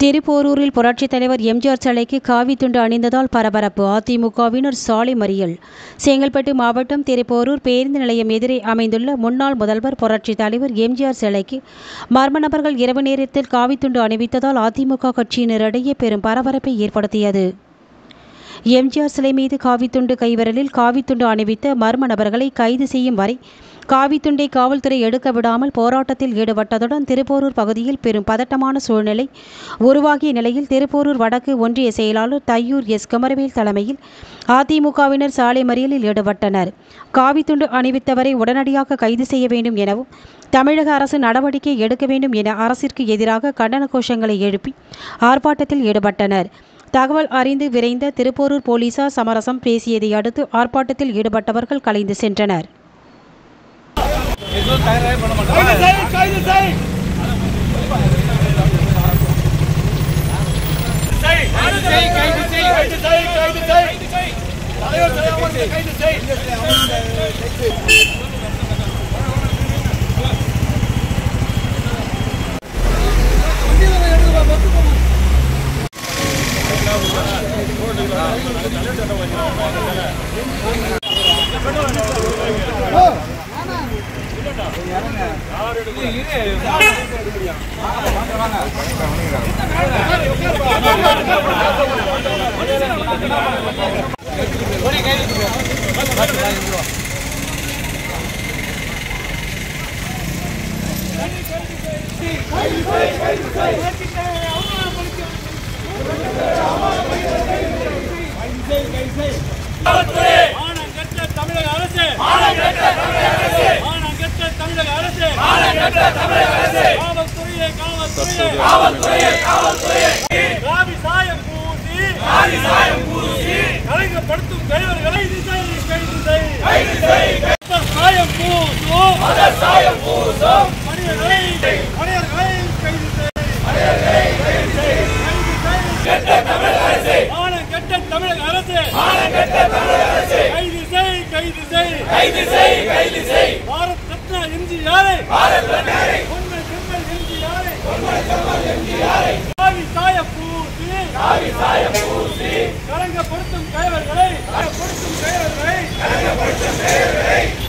திருப்போரூரில் புரட்சித் தலைவர் எம்ஜிஆர் சிலைக்கு காவி துண்டு அணிந்ததால் பரபரப்பு அதிமுகவினர் சாலை மறியல் செங்கல்பட்டு மாவட்டம் திருப்போரூர் பேருந்து நிலையம் எதிரே அமைந்துள்ள முன்னாள் முதல்வர் புரட்சித் தலைவர் எம்ஜிஆர் சிலைக்கு மர்ம நபர்கள் இரவு நேரத்தில் காவி துண்டு அணிவித்ததால் அதிமுக கட்சியினரிடையே பெரும் பரபரப்பை ஏற்படுத்தியது எம்ஜிஆர் சிலை மீது காவித்துண்டு கைவிரலில் காவித்துண்டு அணிவித்த மர்ம நபர்களை கைது செய்யும் வரை காவித்துண்டை காவல்துறை எடுக்க விடாமல் போராட்டத்தில் ஈடுபட்டதுடன் திருப்போரூர் பகுதியில் பெரும் பதட்டமான சூழ்நிலை உருவாகிய நிலையில் திருப்போரூர் வடக்கு ஒன்றிய செயலாளர் தையூர் எஸ் குமரவேல் தலைமையில் அதிமுகவினர் சாலை மறியலில் ஈடுபட்டனர் காவித்துண்டு அணிவித்தவரை உடனடியாக கைது செய்ய வேண்டும் எனவும் தமிழக அரசு நடவடிக்கை எடுக்க வேண்டும் என அரசிற்கு எதிராக கண்டன கோஷங்களை எழுப்பி ஆர்ப்பாட்டத்தில் ஈடுபட்டனர் தகவல் அறிந்து விரைந்த திருப்போரூர் போலீசார் சமரசம் பேசியதை அடுத்து ஆர்ப்பாட்டத்தில் ஈடுபட்டவர்கள் கலைந்து சென்றனர் கைது செய் கைது செய் கைது செய் கைது செய் கைது செய் கைது செய் தலைவர் தலைவர் கைது செய் மானங்கெட்ட தமிழக அரசு மானங்கெட்ட தமிழக அரசு மானங்கெட்ட தமிழக அரசு மானங்கெட்ட தமிழக அரசு காவல்துறையே காவல்துறையே காவல்துறையே காவல்துறையே காவி சாயம் பூசி காவி சாயம் பூசி கலைஞப்படுத்தும் கைவர்களை கைது செய் கைது செய் கைது செய் சாயம் பூசும் அத சாயம் பூசும் மனிதர்களை மனிதர்களை கைது செய் மனிதர்களை கைது செய் கைது செய் கெட்ட தமிழக அரசு மானங்கெட்ட தமிழக அரசு மானங்கெட்ட தமிழக அரசு கைது செய் கைது செய் கைது செய் கைது செய் பாரத் ரத்னா எம்ஜிஆரை பாரத் ரத்னா உண்மை செம்மல் எம்ஜிஆரை உண்மை செம்மல் எம்ஜிஆரை காவி சாய பூசி காவி சாய பூசி கலங்கப்படுத்தும் கைவர்களை கலங்கப்படுத்தும் கைவர்களை கலங்கப்படுத்தும் கைவர்களை